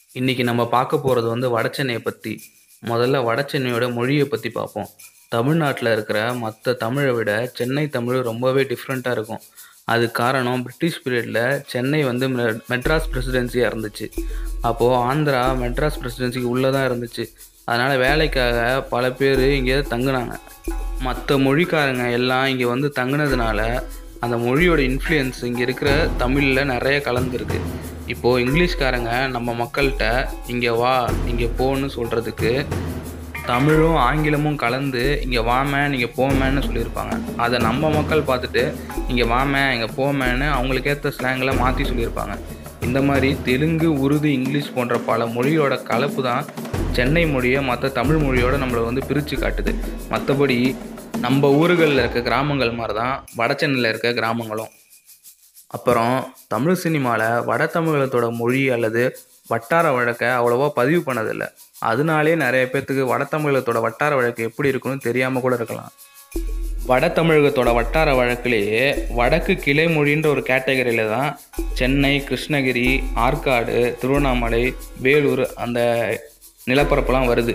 இன்னைக்கு நம்ம பார்க்க போகிறது வந்து வடசென்னையை பற்றி முதல்ல வடசென்னையோட மொழியை பற்றி பார்ப்போம் தமிழ்நாட்டில் இருக்கிற மற்ற தமிழை விட சென்னை தமிழ் ரொம்பவே டிஃப்ரெண்ட்டாக இருக்கும் அதுக்கு காரணம் பிரிட்டிஷ் பீரியடில் சென்னை வந்து மெ- மெட்ராஸ் பிரசிடென்சியாக இருந்துச்சு அப்போது ஆந்திரா மெட்ராஸ் பிரசிடென்சிக்கு உள்ளே தான் இருந்துச்சு அதனால் வேலைக்காக பல பேர் இங்கே தங்குனாங்க மற்ற மொழிக்காரங்க எல்லாம் இங்கே வந்து தங்குனதுனால அந்த மொழியோட இன்ஃப்ளூயன்ஸ் இங்கே இருக்கிற தமிழில் நிறைய கலந்துருக்கு இப்போது இங்கிலீஷ்காரங்க நம்ம மக்கள்கிட்ட இங்கே வா இங்கே போன்னு சொல்கிறதுக்கு தமிழும் ஆங்கிலமும் கலந்து இங்கே வாம நீங்கள் போமேன்னு சொல்லியிருப்பாங்க அதை நம்ம மக்கள் பார்த்துட்டு இங்கே வாம இங்கே போமேன்னு அவங்களுக்கேற்ற ஸ்லாங்கில் மாற்றி சொல்லியிருப்பாங்க இந்த மாதிரி தெலுங்கு உருது இங்கிலீஷ் போன்ற பல மொழியோட கலப்பு தான் சென்னை மொழியை மற்ற தமிழ் மொழியோட நம்மளை வந்து பிரித்து காட்டுது மற்றபடி நம்ம ஊர்களில் இருக்க கிராமங்கள் மாதிரி தான் வட சென்னையில் இருக்க கிராமங்களும் அப்புறம் தமிழ் சினிமாவில் வட தமிழகத்தோட மொழி அல்லது வட்டார வழக்கை அவ்வளோவா பதிவு பண்ணதில்லை அதனாலே நிறைய பேர்த்துக்கு வட தமிழகத்தோட வட்டார வழக்கு எப்படி இருக்குன்னு தெரியாமல் கூட இருக்கலாம் வட தமிழகத்தோட வட்டார வழக்கிலேயே வடக்கு கிளை மொழின்ற ஒரு கேட்டகரியில் தான் சென்னை கிருஷ்ணகிரி ஆற்காடு திருவண்ணாமலை வேலூர் அந்த நிலப்பரப்புலாம் வருது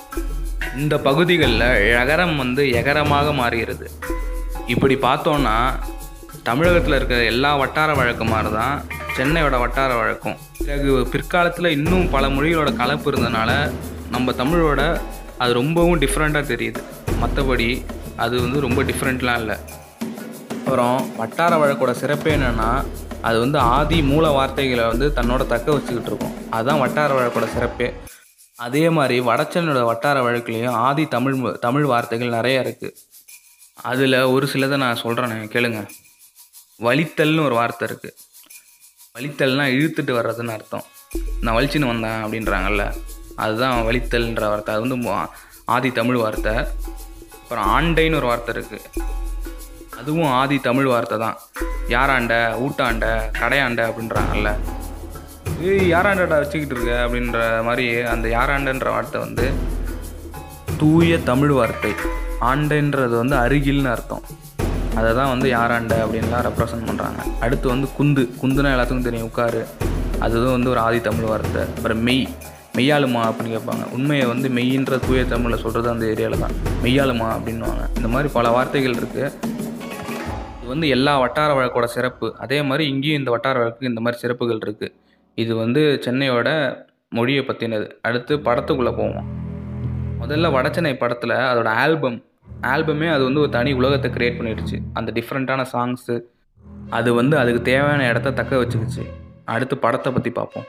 இந்த பகுதிகளில் ழகரம் வந்து எகரமாக மாறுகிறது இப்படி பார்த்தோன்னா தமிழகத்தில் இருக்கிற எல்லா வட்டார வழக்கு மாதிரி தான் சென்னையோட வட்டார வழக்கம் பிறகு பிற்காலத்தில் இன்னும் பல மொழிகளோட கலப்பு இருந்தனால நம்ம தமிழோட அது ரொம்பவும் டிஃப்ரெண்ட்டாக தெரியுது மற்றபடி அது வந்து ரொம்ப டிஃப்ரெண்ட்லாம் இல்லை அப்புறம் வட்டார வழக்கோட சிறப்பு என்னென்னா அது வந்து ஆதி மூல வார்த்தைகளை வந்து தன்னோட தக்க வச்சுக்கிட்டு இருக்கும் அதுதான் வட்டார வழக்கோட சிறப்பே அதே மாதிரி வடச்சென்னோட வட்டார வழக்குலேயும் ஆதி தமிழ் மொ- தமிழ் வார்த்தைகள் நிறைய இருக்குது அதில் ஒரு சிலதை நான் சொல்கிறேன் கேளுங்க வலித்தல்னு ஒரு வார்த்தை இருக்குது வலித்தல்னா இழுத்துட்டு வர்றதுன்னு அர்த்தம் நான் வலிச்சுன்னு வந்தேன் அப்படின்றாங்கல்ல அதுதான் வலித்தல்ன்ற வார்த்தை அது வந்து மு- ஆதி தமிழ் வார்த்தை அப்புறம் ஆண்டைன்னு ஒரு வார்த்தை இருக்குது அதுவும் ஆதி தமிழ் வார்த்தை தான் யாராண்ட ஊட்டாண்ட கடையாண்ட அப்படின்றாங்கல்ல ஏய் யாராண்டடா வச்சுக்கிட்டு இருக்க அப்படின்ற மாதிரி அந்த யாராண்டன்ற வார்த்தை வந்து தூய தமிழ் வார்த்தை ஆண்டைன்றது வந்து அருகில்னு அர்த்தம் அதை தான் வந்து யாராண்ட அப்படின்லாம் ரெப்ரசன்ட் பண்ணுறாங்க அடுத்து வந்து குந்து குந்துனா எல்லாத்துக்கும் தெரியும் உட்காரு அதுவும் வந்து ஒரு ஆதி தமிழ் வார்த்தை அப்புறம் மெய் மெய்யாளுமா அப்படின்னு கேட்பாங்க உண்மையை வந்து மெய்யின்ற தூய தமிழில் சொல்கிறது அந்த ஏரியாவில் தான் மெய்யாளுமா அப்படின்னுவாங்க இந்த மாதிரி பல வார்த்தைகள் இருக்குது இது வந்து எல்லா வட்டார வழக்கோட சிறப்பு அதே மாதிரி இங்கேயும் இந்த வட்டார வழக்கு இந்த மாதிரி சிறப்புகள் இருக்குது இது வந்து சென்னையோட மொழியை பற்றினது அடுத்து படத்துக்குள்ளே போவோம் முதல்ல வடச்சென்னை படத்தில் அதோட ஆல்பம் ஆல்பமே அது வந்து ஒரு தனி உலகத்தை கிரியேட் பண்ணிடுச்சு அந்த டிஃப்ரெண்ட்டான சாங்ஸு அது வந்து அதுக்கு தேவையான இடத்த தக்க வச்சுக்கிச்சு அடுத்து படத்தை பற்றி பார்ப்போம்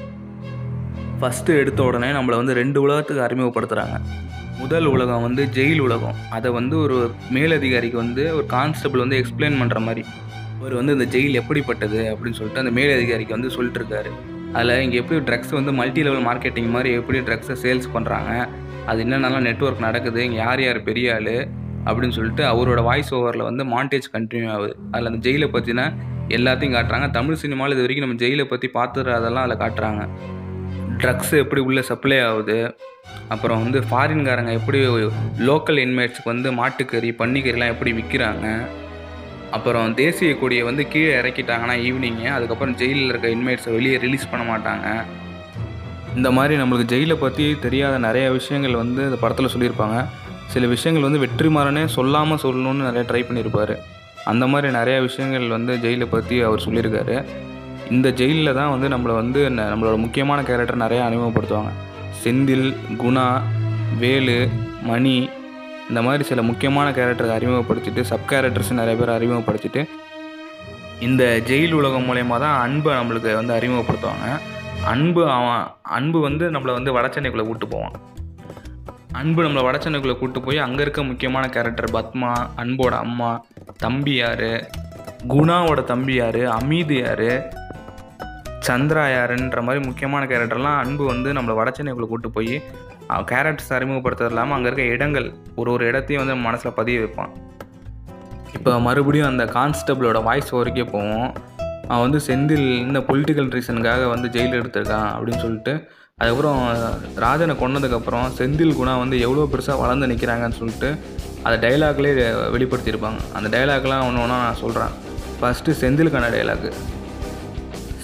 ஃபஸ்ட்டு எடுத்த உடனே நம்மளை வந்து ரெண்டு உலகத்துக்கு அறிமுகப்படுத்துகிறாங்க முதல் உலகம் வந்து ஜெயில் உலகம் அதை வந்து ஒரு மேலதிகாரிக்கு வந்து ஒரு கான்ஸ்டபிள் வந்து எக்ஸ்பிளைன் பண்ணுற மாதிரி அவர் வந்து இந்த ஜெயில் எப்படிப்பட்டது அப்படின்னு சொல்லிட்டு அந்த மேலதிகாரிக்கு வந்து சொல்லிட்டு இருக்காரு அதில் இங்கே எப்படி ட்ரக்ஸ் வந்து மல்டி லெவல் மார்க்கெட்டிங் மாதிரி எப்படி ட்ரக்ஸை சேல்ஸ் பண்ணுறாங்க அது என்னென்னலாம் நெட்வொர்க் நடக்குது இங்கே யார் யார் பெரிய ஆள் அப்படின்னு சொல்லிட்டு அவரோட வாய்ஸ் ஓவரில் வந்து மாண்டேஜ் கண்டினியூ ஆகுது அதில் அந்த ஜெயிலை பற்றின எல்லாத்தையும் காட்டுறாங்க தமிழ் சினிமாவில் இது வரைக்கும் நம்ம ஜெயிலை பற்றி பார்த்துறதெல்லாம் அதில் காட்டுறாங்க ட்ரக்ஸ் எப்படி உள்ளே சப்ளை ஆகுது அப்புறம் வந்து ஃபாரின்காரங்க எப்படி லோக்கல் இன்மேட்ஸ்க்கு வந்து மாட்டுக்கறி பன்னிக்கறிலாம் எப்படி விற்கிறாங்க அப்புறம் தேசிய கொடியை வந்து கீழே இறக்கிட்டாங்கன்னா ஈவினிங்கு அதுக்கப்புறம் ஜெயிலில் இருக்க இன்மேட்ஸை வெளியே ரிலீஸ் பண்ண மாட்டாங்க இந்த மாதிரி நம்மளுக்கு ஜெயிலை பற்றி தெரியாத நிறைய விஷயங்கள் வந்து இந்த படத்தில் சொல்லியிருப்பாங்க சில விஷயங்கள் வந்து வெற்றிமாறனே சொல்லாமல் சொல்லணும்னு நிறைய ட்ரை பண்ணியிருப்பார் அந்த மாதிரி நிறைய விஷயங்கள் வந்து ஜெயிலை பற்றி அவர் சொல்லியிருக்காரு இந்த ஜெயிலில் தான் வந்து நம்மளை வந்து ந- நம்மளோட முக்கியமான கேரக்டர் நிறைய அறிமுகப்படுத்துவாங்க செந்தில் குணா வேலு மணி இந்த மாதிரி சில முக்கியமான கேரக்டரை அறிமுகப்படுத்திட்டு சப் கேரக்டர்ஸ் நிறைய பேர் அறிமுகப்படுத்திட்டு இந்த ஜெயில் உலகம் மூலயமா தான் அன்பை நம்மளுக்கு வந்து அறிமுகப்படுத்துவாங்க அன்பு அவன் அன்பு வந்து நம்மளை வந்து வடச்சென்னைக்குள்ளே கூட்டு போவான் அன்பு நம்மளை வடச்சென்னைக்குள்ளே கூட்டு போய் அங்கே இருக்க முக்கியமான கேரக்டர் பத்மா அன்போட அம்மா தம்பி யார் குணாவோட தம்பி யார் அமீது யார் சந்திரா யாருன்ற மாதிரி முக்கியமான கேரக்டர்லாம் அன்பு வந்து நம்மளை வடச்சென்னைக்குள்ளே கூட்டு போய் கேரக்டர்ஸ் அறிமுகப்படுத்துறது இல்லாமல் அங்கே இருக்க இடங்கள் ஒரு ஒரு இடத்தையும் வந்து மனசில் பதிய வைப்பான் இப்போ மறுபடியும் அந்த கான்ஸ்டபிளோட வாய்ஸ் ஓவருக்கே போவோம் அவன் வந்து செந்தில் இந்த பொலிட்டிக்கல் ரீசனுக்காக வந்து ஜெயில் எடுத்திருக்கான் அப்படின்னு சொல்லிட்டு அதுக்கப்புறம் ராஜனை கொன்னதுக்கப்புறம் செந்தில் குணா வந்து எவ்வளோ பெருசாக வளர்ந்து நிற்கிறாங்கன்னு சொல்லிட்டு அதை டைலாக்லேயே வெளிப்படுத்தியிருப்பாங்க அந்த டைலாக்லாம் ஒன்று ஒன்றா நான் சொல்கிறேன் ஃபஸ்ட்டு செந்திலுக்கான டைலாக்கு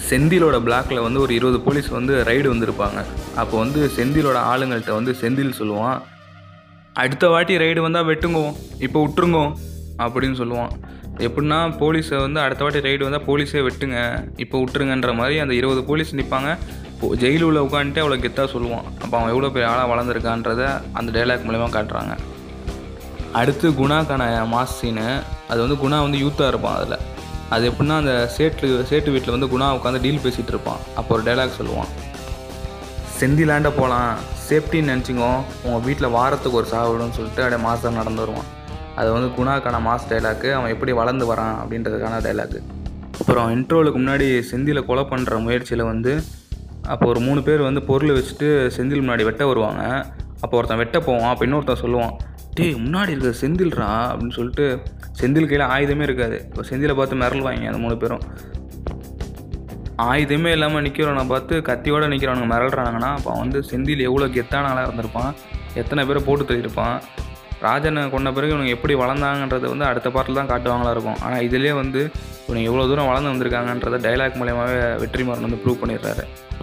செந்திலோட பிளாக்ல வந்து ஒரு இருபது போலீஸ் வந்து ரைடு வந்திருப்பாங்க அப்போ வந்து செந்திலோட ஆளுங்கள்ட்ட வந்து செந்தில் சொல்லுவான் அடுத்த வாட்டி ரைடு வந்தால் வெட்டுங்கோ இப்போ விட்டுருங்கோ அப்படின்னு சொல்லுவான் எப்படின்னா போலீஸை வந்து அடுத்த வாட்டி ரைடு வந்தால் போலீஸே வெட்டுங்க இப்போ விட்டுருங்கன்ற மாதிரி அந்த இருபது போலீஸ் நிற்பாங்க ஜெயிலு உள்ள உட்காந்துட்டு அவ்வளோ கெத்தாக சொல்லுவான் அப்போ அவன் எவ்வளோ பெரிய ஆளாக வளர்ந்துருக்கான்றத அந்த டைலாக் மூலயமா காட்டுறாங்க அடுத்து குணாக்கான மாஸ் சீனு அது வந்து குணா வந்து யூத்தாக இருப்பான் அதில் அது எப்படின்னா அந்த சேட்டு சேட்டு வீட்டில் வந்து குணா உட்காந்து டீல் பேசிகிட்டு இருப்பான் அப்போ ஒரு டைலாக் சொல்லுவான் செந்திலாண்ட போகலாம் சேஃப்டின்னு நினச்சிங்கோ உங்கள் வீட்டில் வாரத்துக்கு ஒரு சாவிடும்னு சொல்லிட்டு அப்படியே மாதம் நடந்து வருவான் அது வந்து குணாக்கான மாஸ் டைலாக்கு அவன் எப்படி வளர்ந்து வரான் அப்படின்றதுக்கான டைலாக்கு அப்புறம் இன்ட்ரோலுக்கு முன்னாடி செந்திலை கொலை பண்ணுற முயற்சியில் வந்து அப்போ ஒரு மூணு பேர் வந்து பொருள் வச்சுட்டு செந்தில் முன்னாடி வெட்ட வருவாங்க அப்போ ஒருத்தன் வெட்ட போவான் அப்போ இன்னொருத்தன் சொல்லுவான் டேய் முன்னாடி இருக்க செந்தில்ரா அப்படின்னு சொல்லிட்டு செந்தில் கையில் ஆயுதமே இருக்காது இப்போ செந்திலை பார்த்து மிரள்வாங்க அந்த மூணு பேரும் ஆயுதமே இல்லாமல் நிற்கிறவனை பார்த்து கத்தியோட நிற்கிறவனுங்க மிரள்றானுங்கன்னா அப்போ அவன் வந்து செந்தில் எவ்வளோ கெத்தான ஆளாக இருந்திருப்பான் எத்தனை பேரை போட்டு தள்ளியிருப்பான் ராஜனை கொண்ட பிறகு இவனுங்க எப்படி வளர்ந்தாங்கன்றது வந்து அடுத்த பாட்டில் தான் காட்டுவாங்களா இருக்கும் ஆனால் இதிலே வந்து இவனுங்க எவ்வளோ தூரம் வளர்ந்து வந்திருக்காங்கன்றத டைலாக் மூலயமாவே வெற்றிமாறன் வந்து ப்ரூவ் பண்ணிடுறாரு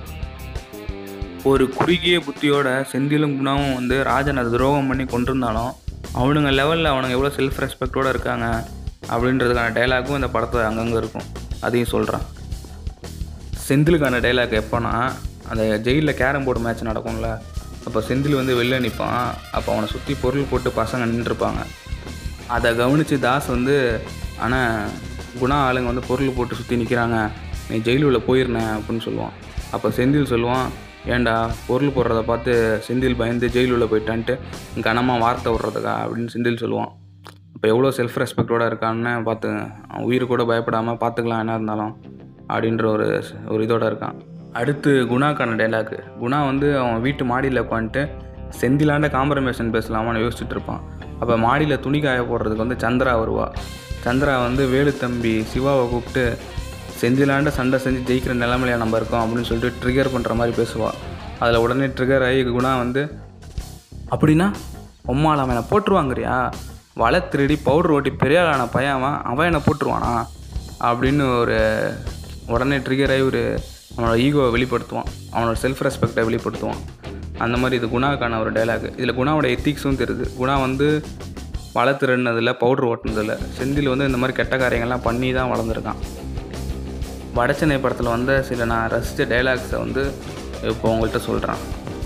ஒரு குறுகிய புத்தியோட செந்திலும் குணாவும் வந்து ராஜனை துரோகம் பண்ணி கொண்டிருந்தாலும் அவனுங்க லெவலில் அவனுங்க எவ்வளோ செல்ஃப் ரெஸ்பெக்டோடு இருக்காங்க அப்படின்றதுக்கான டைலாக்கும் இந்த படத்தில் அங்கங்கே இருக்கும் அதையும் சொல்கிறான் செந்திலுக்கான டைலாக் எப்போனா அந்த ஜெயிலில் கேரம் போர்டு மேட்ச் நடக்கும்ல அப்போ செந்தில் வந்து வெளில நிற்பான் அப்போ அவனை சுற்றி பொருள் போட்டு பசங்க நின்றுருப்பாங்க அதை கவனித்து தாஸ் வந்து ஆனால் குணா ஆளுங்க வந்து பொருள் போட்டு சுற்றி நிற்கிறாங்க நீ ஜெயிலுள்ள போயிருந்தேன் அப்படின்னு சொல்லுவான் அப்போ செந்தில் சொல்லுவான் ஏன்டா பொருள் போடுறத பார்த்து செந்தில் பயந்து ஜெயிலுள்ள போயிட்டான்ட்டு கனமாக வார்த்தை விட்றதுக்கா அப்படின்னு செந்தில் சொல்லுவான் இப்போ எவ்வளோ செல்ஃப் ரெஸ்பெக்டோடு இருக்கான்னு பார்த்து அவன் உயிர் கூட பயப்படாமல் பார்த்துக்கலாம் என்ன இருந்தாலும் அப்படின்ற ஒரு ஒரு இதோட இருக்கான் அடுத்து குணாக்கான டைலாக்கு குணா வந்து அவன் வீட்டு மாடியில் உட்காந்துட்டு செந்திலாண்ட காம்ப்ரமைசன் பேசலாமான்னு யோசிச்சுட்டு இருப்பான் அப்போ மாடியில் துணி காய போடுறதுக்கு வந்து சந்திரா வருவா சந்திரா வந்து வேலுத்தம்பி சிவாவை கூப்பிட்டு செந்திலாண்ட சண்டை செஞ்சு ஜெயிக்கிற நிலைமையில நம்ம இருக்கோம் அப்படின்னு சொல்லிட்டு ட்ரிகர் பண்ணுற மாதிரி பேசுவாள் அதில் உடனே ட்ரிகர் ஆகி குணா வந்து அப்படின்னா உம்மால் அவன் என்னை போட்டுருவாங்கறியா வலை திருடி பவுடர் ஓட்டி பெரியாளான பையன் அவன் அவன் என்னை போட்டுருவானா அப்படின்னு ஒரு உடனே ட்ரிகர் ஆகி ஒரு அவனோட ஈகோவை வெளிப்படுத்துவான் அவனோட செல்ஃப் ரெஸ்பெக்டை வெளிப்படுத்துவான் அந்த மாதிரி இது குணாக்கான ஒரு டைலாக் இதில் குணாவோட எத்திக்ஸும் தெரியுது குணா வந்து வலை திருடினதில் பவுடர் ஓட்டினதில்ல செந்தில் வந்து இந்த மாதிரி கெட்ட காரியங்கள்லாம் பண்ணி தான் வளர்ந்துருக்கான் வடச்சென்னை படத்தில் வந்த சில நான் ரசித்த டைலாக்ஸை வந்து இப்போ உங்கள்கிட்ட சொல்கிறேன்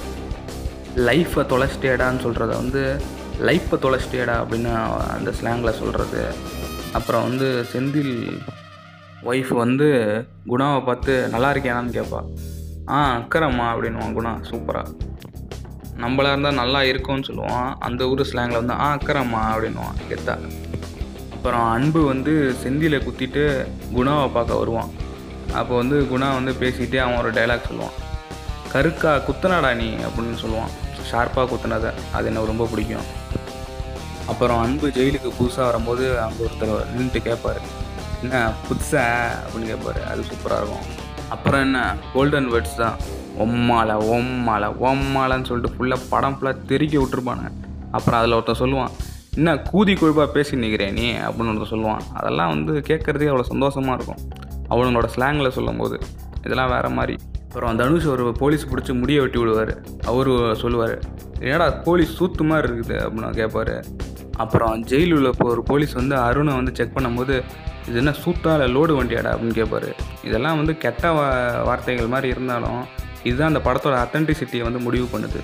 லைஃப்பை தொலைச்சிட்டேடான்னு சொல்கிறத வந்து லைஃப்பை தொலைச்சிட்டேடா அப்படின்னு அந்த ஸ்லாங்கில் சொல்கிறது அப்புறம் வந்து செந்தில் ஒய்ஃப் வந்து குணாவை பார்த்து நல்லா இருக்கியானான்னு கேட்பா ஆ அக்கறம்மா அப்படின்னுவான் குணா சூப்பராக நம்மளா இருந்தால் நல்லா இருக்கும்னு சொல்லுவான் அந்த ஊர் ஸ்லாங்கில் வந்து ஆ அக்கறம்மா அப்படின்னுவான் கெத்தா அப்புறம் அன்பு வந்து செந்தியில் குத்திட்டு குணாவை பார்க்க வருவான் அப்போ வந்து குணா வந்து பேசிகிட்டே அவன் ஒரு டைலாக் சொல்லுவான் கருக்கா குத்தனடா நீ அப்படின்னு சொல்லுவான் ஷார்ப்பாக குத்துனதை அது எனக்கு ரொம்ப பிடிக்கும் அப்புறம் அன்பு ஜெயிலுக்கு புதுசாக வரும்போது அங்கே ஒருத்தர் நின்றுட்டு கேட்பாரு என்ன புதுசா அப்படின்னு கேட்பாரு அது சூப்பராக இருக்கும் அப்புறம் என்ன கோல்டன் வேர்ட்ஸ் தான் ஒம்மால ஒம்மால ஒம்மாலன்னு சொல்லிட்டு ஃபுல்லாக படம் ஃபுல்லாக தெறிக்க விட்டுருப்பானுங்க அப்புறம் அதில் ஒருத்தன் சொல்லுவான் என்ன கூதி கொழுப்பாக பேசி நிற்கிறேன் நீ அப்படின்னு ஒருத்தன் சொல்லுவான் அதெல்லாம் வந்து கேட்குறதுக்கே அவ்வளோ சந்தோஷமாக இருக்கும் அவனுங்களோட ஸ்லாங்கில் சொல்லும்போது இதெல்லாம் வேறு மாதிரி அப்புறம் தனுஷ் ஒரு போலீஸ் பிடிச்சி முடிய வெட்டி விடுவார் அவர் சொல்லுவார் என்னடா போலீஸ் சூத்து மாதிரி இருக்குது அப்படின்னு கேட்பாரு அப்புறம் ஜெயிலில் உள்ள இப்போ ஒரு போலீஸ் வந்து அருணை வந்து செக் பண்ணும்போது இது என்ன சூத்தா இல்லை லோடு வண்டியாடா அப்படின்னு கேட்பாரு இதெல்லாம் வந்து கெட்ட வா வார்த்தைகள் மாதிரி இருந்தாலும் இதுதான் அந்த படத்தோட அத்தன்டிசிட்டியை வந்து முடிவு பண்ணுது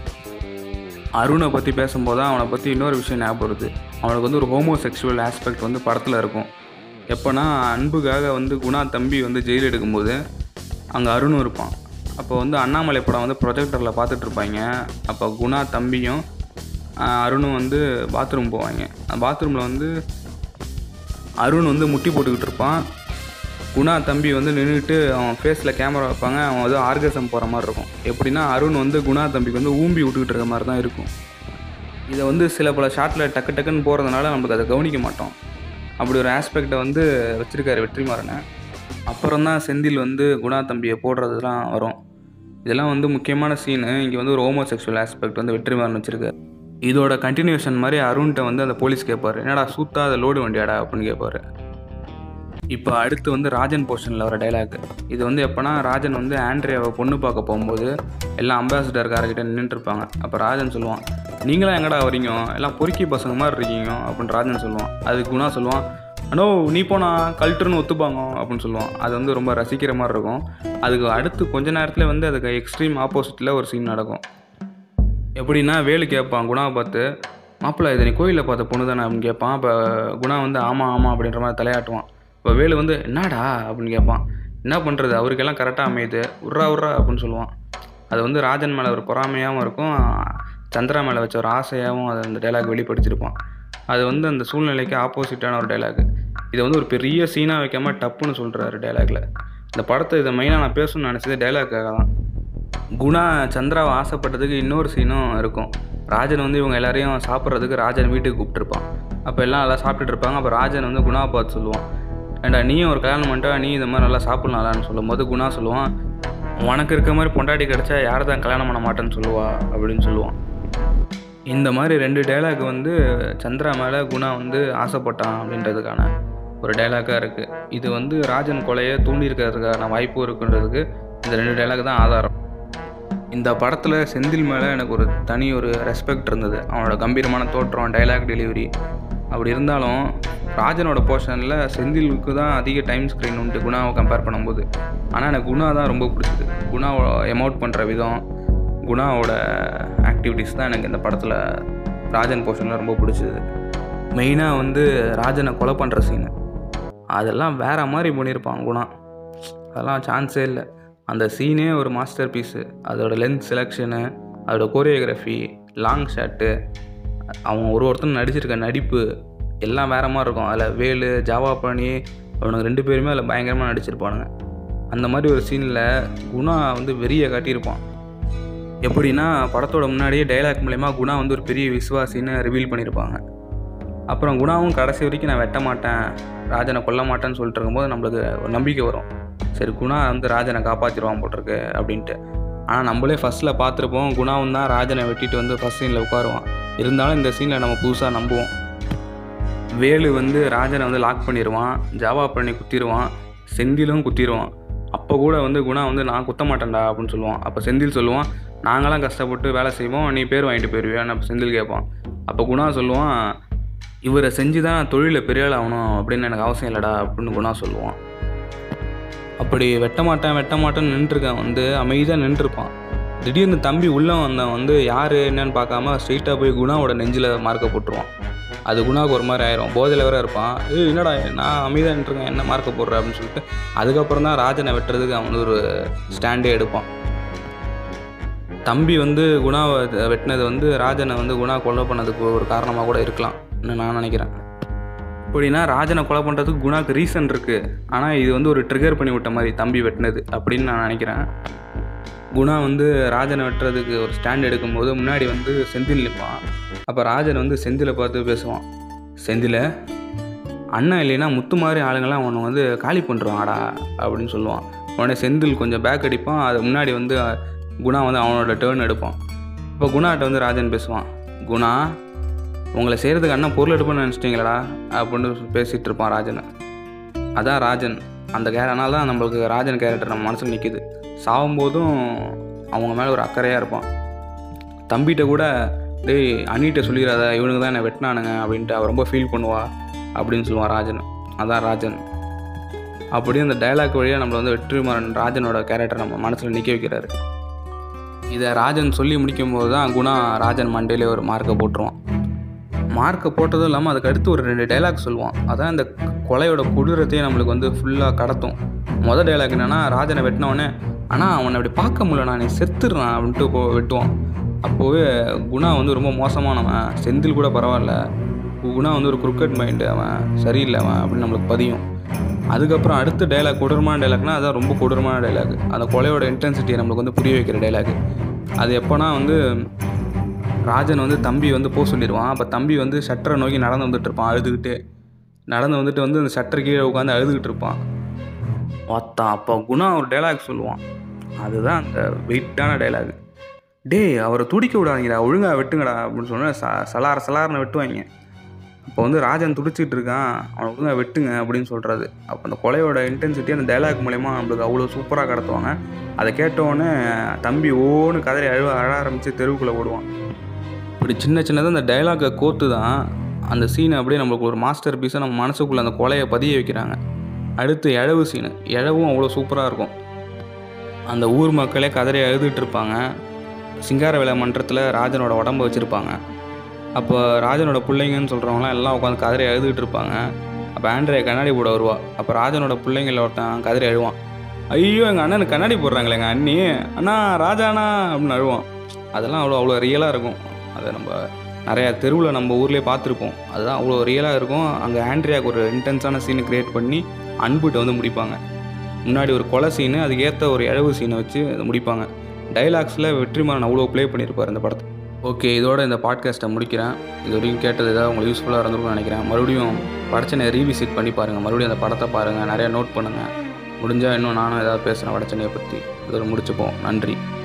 அருணை பற்றி பேசும்போது தான் அவனை பற்றி இன்னொரு விஷயம் ஞாபகம் வருது அவனுக்கு வந்து ஒரு ஹோமோ செக்ஷுவல் ஆஸ்பெக்ட் வந்து படத்தில் இருக்கும் எப்போனா அன்புக்காக வந்து குணா தம்பி வந்து ஜெயில் எடுக்கும்போது அங்கே அருணும் இருப்பான் அப்போ வந்து அண்ணாமலை படம் வந்து ப்ரொஜெக்டரில் பார்த்துட்டு இருப்பாங்க அப்போ குணா தம்பியும் ஆஹ், அருணும் வந்து பாத்ரூம் போவாங்க அந்த பாத்ரூமில் வந்து அருண் வந்து முட்டி போட்டுக்கிட்டு இருப்பான் குணா தம்பி வந்து நின்றுட்டு அவன் ஃபேஸில் கேமரா வைப்பாங்க அவன் வந்து ஆர்கசம் போகிற மாதிரி இருக்கும் எப்படின்னா அருண் வந்து குணா தம்பிக்கு வந்து ஊம்பி விட்டுக்கிட்டு இருக்க மாதிரி தான் இருக்கும் இதை வந்து சில பல ஷாட்டில் டக்கு டக்குன்னு போகிறதுனால நம்மளுக்கு அதை கவனிக்க மாட்டோம் அப்படி ஒரு ஆஸ்பெக்டை வந்து வச்சுருக்காரு வெற்றிமாறனை அப்புறம் தான் செந்தில் வந்து குணா தம்பியை போடுறதுலாம் வரும் இதெல்லாம் வந்து முக்கியமான சீனு இங்கே வந்து ஒரு ஹோமோ செக்ஷுவல் ஆஸ்பெக்ட் வந்து வெற்றிமாறன் வச்சுருக்காரு இதோட கண்டினியூஷன் மாதிரி அருண்கிட்ட வந்து அந்த போலீஸ் கேட்பாரு என்னடா சூத்தா அதை லோடு வண்டியாடா அப்படின்னு கேட்பாரு இப்போ அடுத்து வந்து ராஜன் போர்ஷனில் வர டைலாக் இது வந்து எப்போனா ராஜன் வந்து ஆண்ட்ரியாவை பொண்ணு பார்க்க போகும்போது எல்லாம் அம்பாசிடர் காரர்கிட்ட நின்றுட்டுருப்பாங்க அப்போ ராஜன் சொல்லுவான் நீங்களாம் எங்கடா வரீங்க எல்லாம் பொறுக்கி பசங்க மாதிரி இருக்கீங்க அப்படின்னு ராஜன் சொல்லுவான் அதுக்கு குணா சொல்லுவான் அண்ணோ நீ போனா கல்ட்டுன்னு ஒத்துப்பாங்க அப்படின்னு சொல்லுவான் அது வந்து ரொம்ப ரசிக்கிற மாதிரி இருக்கும் அதுக்கு அடுத்து கொஞ்ச நேரத்தில் வந்து அதுக்கு எக்ஸ்ட்ரீம் ஆப்போசிட்டில் ஒரு சீன் நடக்கும் எப்படின்னா வேலு கேட்பான் குணாவை பார்த்து மாப்பிள்ளை இதை நீ கோயிலில் பார்த்த பொண்ணு தானே அப்படின்னு கேட்பான் அப்போ குணா வந்து ஆமாம் ஆமாம் அப்படின்ற மாதிரி தலையாட்டுவான் இப்போ வேலு வந்து என்னடா அப்படின்னு கேட்பான் என்ன பண்ணுறது அவருக்கெல்லாம் கரெக்டாக அமையுது உர்ரா உர்ரா அப்படின்னு சொல்லுவான் அது வந்து ராஜன் மேலே ஒரு பொறாமையாகவும் இருக்கும் சந்திரா மேலே வச்ச ஒரு ஆசையாகவும் அது அந்த டைலாக் வெளிப்படுத்தியிருப்பான் அது வந்து அந்த சூழ்நிலைக்கு ஆப்போசிட்டான ஒரு டைலாக் இதை வந்து ஒரு பெரிய சீனாக வைக்காம டப்புன்னு சொல்கிறாரு டைலாக்ல இந்த படத்தை இதை மெயினாக நான் பேசணும்னு நினச்சது டைலாக்காக தான் குணா சந்திராவை ஆசைப்பட்டதுக்கு இன்னொரு சீனும் இருக்கும் ராஜன் வந்து இவங்க எல்லாரையும் சாப்பிட்றதுக்கு ராஜன் வீட்டுக்கு கூப்பிட்டுருப்பான் அப்போ எல்லாம் நல்லா சாப்பிட்டுட்டு இருப்பாங்க அப்போ ராஜன் வந்து குணாவை பார்த்து சொல்லுவான் ஏண்டா நீயும் ஒரு கல்யாணம் பண்ணிட்டா நீ இந்த மாதிரி நல்லா சாப்பிட்லாம்னு சொல்லும்போது குணா சொல்லுவான் உனக்கு இருக்க மாதிரி பொண்டாட்டி கிடச்சா யார் தான் கல்யாணம் பண்ண மாட்டேன்னு சொல்லுவா அப்படின்னு சொல்லுவான் இந்த மாதிரி ரெண்டு டைலாக் வந்து சந்திரா மேலே குணா வந்து ஆசைப்பட்டான் அப்படின்றதுக்கான ஒரு டைலாக்காக இருக்குது இது வந்து ராஜன் கொலையை தூண்டியிருக்கிறதுக்கான வாய்ப்பும் இருக்குன்றதுக்கு இந்த ரெண்டு டைலாக் தான் ஆதாரம் இந்த படத்தில் செந்தில் மேலே எனக்கு ஒரு தனி ஒரு ரெஸ்பெக்ட் இருந்தது அவனோட கம்பீரமான தோற்றம் டைலாக் டெலிவரி அப்படி இருந்தாலும் ராஜனோட போர்ஷனில் செந்திலுக்கு தான் அதிக டைம் ஸ்க்ரீன் உண்டு குணாவை கம்பேர் பண்ணும்போது ஆனால் எனக்கு குணா தான் ரொம்ப பிடிச்சது குணாவை எமௌட் பண்ணுற விதம் குணாவோட ஆக்டிவிட்டீஸ் தான் எனக்கு இந்த படத்தில் ராஜன் போர்ஷனில் ரொம்ப பிடிச்சது மெயினாக வந்து ராஜனை கொலை பண்ணுற சீனு அதெல்லாம் வேற மாதிரி பண்ணியிருப்பான் குணா அதெல்லாம் சான்ஸே இல்லை அந்த சீனே ஒரு மாஸ்டர் பீஸு அதோட லென்த் செலெக்ஷனு அதோட கோரியோகிராஃபி லாங் ஷாட்டு அவன் ஒரு ஒருத்தன் நடிச்சிருக்க நடிப்பு எல்லாம் வேற மாதிரி இருக்கும் அதில் வேலு ஜாவா பழனி அவனுக்கு ரெண்டு பேருமே அதில் பயங்கரமாக நடிச்சிருப்பானுங்க அந்த மாதிரி ஒரு சீனில் குணா வந்து வெறியை காட்டியிருப்பான் எப்படின்னா படத்தோட முன்னாடியே டைலாக் மூலயமா குணா வந்து ஒரு பெரிய விசுவாசின்னு ரிவீல் பண்ணியிருப்பாங்க அப்புறம் குணாவும் கடைசி வரைக்கும் நான் வெட்ட மாட்டேன் ராஜனை கொல்ல மாட்டேன்னு சொல்லிட்டு இருக்கும்போது நம்மளுக்கு ஒரு நம்பிக்கை வரும் சரி குணா வந்து ராஜனை காப்பாற்றிடுவான் போட்டிருக்கு அப்படின்ட்டு ஆனால் நம்மளே ஃபஸ்ட்டில் பார்த்துருப்போம் குணாவும் தான் ராஜனை வெட்டிட்டு வந்து ஃபஸ்ட் சீனில் உட்காருவான் இருந்தாலும் இந்த சீனில் நம்ம புதுசாக நம்புவோம் வேலு வந்து ராஜனை வந்து லாக் பண்ணிடுவான் ஜாவா பண்ணி குத்திடுவான் செந்திலும் குத்திடுவான் அப்போ கூட வந்து குணா வந்து நான் குத்த மாட்டேன்டா அப்படின்னு சொல்லுவான் அப்போ செந்தில் சொல்லுவான் நாங்களாம் கஷ்டப்பட்டு வேலை செய்வோம் நீ பேர் வாங்கிட்டு போயிடுவியான்னு அப்போ செந்தில் கேட்பான் அப்போ குணா சொல்லுவான் இவரை செஞ்சு தான் தொழிலில் பெரிய ஆள் ஆகணும் அப்படின்னு எனக்கு அவசியம் இல்லைடா அப்படின்னு குணா சொல்லுவான் அப்படி வெட்ட மாட்டேன் வெட்ட மாட்டேன்னு நின்றுருக்கான் வந்து அமைதியாக நின்றுருப்பான் திடீர்னு தம்பி உள்ளே வந்தவன் வந்து யார் என்னன்னு பார்க்காம ஸ்ட்ரெயிட்டாக போய் குணாவோட நெஞ்சில் மார்க்கை போட்டுருவான் அது குணாவுக்கு ஒரு மாதிரி ஆயிரும் போதையில் வேற இருப்பான் ஏய் என்னடா நான் அமைதியாக நின்றுருக்கேன் என்ன மார்க்கை போடுற அப்படின்னு சொல்லிட்டு அதுக்கப்புறம் தான் ராஜனை வெட்டுறதுக்கு அவன் வந்து ஒரு ஸ்டாண்டே எடுப்பான் தம்பி வந்து குணாவை வெட்டினது வந்து ராஜனை வந்து குணா கொலை பண்ணதுக்கு ஒரு காரணமாக கூட இருக்கலாம் நான் நினைக்கிறேன் இப்படின்னா ராஜனை கொலை பண்ணுறதுக்கு குணாக்கு ரீசன் இருக்குது ஆனால் இது வந்து ஒரு ட்ரிகர் பண்ணி விட்ட மாதிரி தம்பி வெட்டினது அப்படின்னு நான் நினைக்கிறேன் குணா வந்து ராஜனை வெட்டுறதுக்கு ஒரு ஸ்டாண்ட் எடுக்கும்போது முன்னாடி வந்து செந்தில் நிற்பான் அப்போ ராஜன் வந்து செந்திலை பார்த்து பேசுவான் செந்தில அண்ணன் இல்லைன்னா முத்து மாதிரி ஆளுங்கள்லாம் உன்னை வந்து காலி பண்ணுறாங்கடா அப்படின்னு சொல்லுவான் உடனே செந்தில் கொஞ்சம் பேக் அடிப்பான் அது முன்னாடி வந்து குணா வந்து அவனோட டேர்ன் எடுப்பான் இப்போ குணாட்ட வந்து ராஜன் பேசுவான் குணா உங்களை செய்கிறதுக்கு அண்ணன் பொருள் எடுப்புன்னு நினச்சிட்டிங்களடா அப்படின்னு பேசிகிட்டு இருப்பான் ராஜன் அதான் ராஜன் அந்த கே அதனால தான் நம்மளுக்கு ராஜன் கேரக்டர் நம்ம மனசில் நிற்கிது சாகும்போதும் அவங்க மேலே ஒரு அக்கறையாக இருப்பான் தம்பிகிட்ட கூட டேய் அண்ணிட்ட சொல்லிடாத இவனுக்கு தான் என்னை வெட்டினானுங்க அப்படின்ட்டு அவள் ரொம்ப ஃபீல் பண்ணுவா அப்படின்னு சொல்லுவான் ராஜன் அதான் ராஜன் அப்படியே அந்த டைலாக் வழியாக நம்மளை வந்து வெற்றிமாறன் ராஜனோட கேரக்டர் நம்ம மனசில் நிற்க வைக்கிறாரு இதை ராஜன் சொல்லி முடிக்கும் போது தான் குணா ராஜன் மண்டையிலே ஒரு மார்க்கை போட்டுருவான் மார்க்கை போட்டதும் இல்லாமல் அதுக்கு அடுத்து ஒரு ரெண்டு டைலாக் சொல்லுவான் அதான் இந்த கொலையோட கொடூரத்தையே நம்மளுக்கு வந்து ஃபுல்லாக கடத்தும் மொதல் டைலாக் என்னென்னா ராஜனை வெட்டினவொடனே ஆனால் அவனை அப்படி பார்க்க முடியல நான் நீ செத்துடுறான் அப்படின்ட்டு போ வெட்டுவான் அப்போவே குணா வந்து ரொம்ப மோசமானவன் செந்தில் கூட பரவாயில்ல குணா வந்து ஒரு குறுக்கட் மைண்டு அவன் சரியில்லை அவன் அப்படின்னு நம்மளுக்கு பதியும் அதுக்கப்புறம் அடுத்த டைலாக் கொடூரமான டைலாக்னா அதான் ரொம்ப கொடூரமான டைலாக் அந்த கொலையோட இன்டென்சிட்டியை நம்மளுக்கு வந்து புரிய வைக்கிற டைலாக் அது எப்போனா வந்து ராஜன் வந்து தம்பி வந்து போக சொல்லிடுவான் அப்போ தம்பி வந்து ஷட்டரை நோக்கி நடந்து வந்துட்டு இருப்பான் அழுதுகிட்டே நடந்து வந்துட்டு வந்து அந்த ஷட்டர் கீழே உட்காந்து அழுதுகிட்டு இருப்பான் ஒத்தான் அப்போ குணா ஒரு டைலாக் சொல்லுவான் அதுதான் அந்த வெயிட்டான டைலாக் டேய் அவரை துடிக்க விடாதீங்கடா ஒழுங்காக வெட்டுங்கடா அப்படின்னு சொன்னால் ச சலார சலார்னு வெட்டுவாங்க இப்போ வந்து ராஜன் துடிச்சிட்டு இருக்கான் அவனை ஒழுங்கா வெட்டுங்க அப்படின்னு சொல்கிறாரு அப்போ அந்த கொலையோட இன்டென்சிட்டி அந்த டைலாக் மூலயமா நம்மளுக்கு அவ்வளோ சூப்பராக கடத்துவாங்க அதை கேட்டவுடனே தம்பி ஓன்னு கதறி அழுவ அழ ஆரம்பித்து தெருவுக்குள்ளே ஓடுவான் இப்படி சின்ன சின்னதாக அந்த டைலாக்கை கோர்த்து தான் அந்த சீனை அப்படியே நம்மளுக்கு ஒரு மாஸ்டர் பீஸாக நம்ம மனசுக்குள்ளே அந்த கொலையை பதிய வைக்கிறாங்க அடுத்து இழவு சீனு இழவும் அவ்வளோ சூப்பராக இருக்கும் அந்த ஊர் மக்களே கதறி அழுதுட்டு இருப்பாங்க சிங்காரவேலை மன்றத்தில் ராஜனோட உடம்ப வச்சுருப்பாங்க அப்போ ராஜனோட பிள்ளைங்கன்னு சொல்கிறவங்களாம் எல்லாம் உட்காந்து கதறி அழுதுகிட்டு இருப்பாங்க அப்போ ஆண்ட்ரியா கண்ணாடி போட வருவா அப்போ ராஜனோட பிள்ளைங்கள ஒருத்தன் கதறி அழுவான் ஐயோ எங்கள் அண்ணனுக்கு கண்ணாடி போடுறாங்களே எங்கள் அண்ணி அண்ணா ராஜாண்ணா அப்படின்னு அழுவான் அதெல்லாம் அவ்வளோ அவ்வளோ ரியலாக இருக்கும் அதை நம்ம நிறையா தெருவில் நம்ம ஊர்லேயே பார்த்துருப்போம் அதுதான் அவ்வளோ ரியலாக இருக்கும் அங்கே ஆண்ட்ரியாவுக்கு ஒரு இன்டென்ஸான சீனை க்ரியேட் பண்ணி அன்புகிட்ட வந்து முடிப்பாங்க முன்னாடி ஒரு கொலை சீனு அதுக்கு ஏற்ற ஒரு இழவு சீனை வச்சு அதை முடிப்பாங்க டைலாக்ஸில் வெற்றிமாறன் அவ்வளோ ப்ளே பண்ணியிருப்பார் இந்த படத்தை ஓகே இதோட இந்த பாட்காஸ்ட்டை முடிக்கிறேன் இது வரைக்கும் கேட்டது ஏதாவது உங்களுக்கு யூஸ்ஃபுல்லாக இருந்திருக்கும்னு நினைக்கிறேன் மறுபடியும் படச்சனை ரீவிசிட் பண்ணி பாருங்கள் மறுபடியும் அந்த படத்தை பாருங்கள் நிறையா நோட் பண்ணுங்கள் முடிஞ்சால் இன்னும் நானும் ஏதாவது பேசுகிறேன் வடச்சனையை பற்றி இதோட முடிச்சுப்போம் நன்றி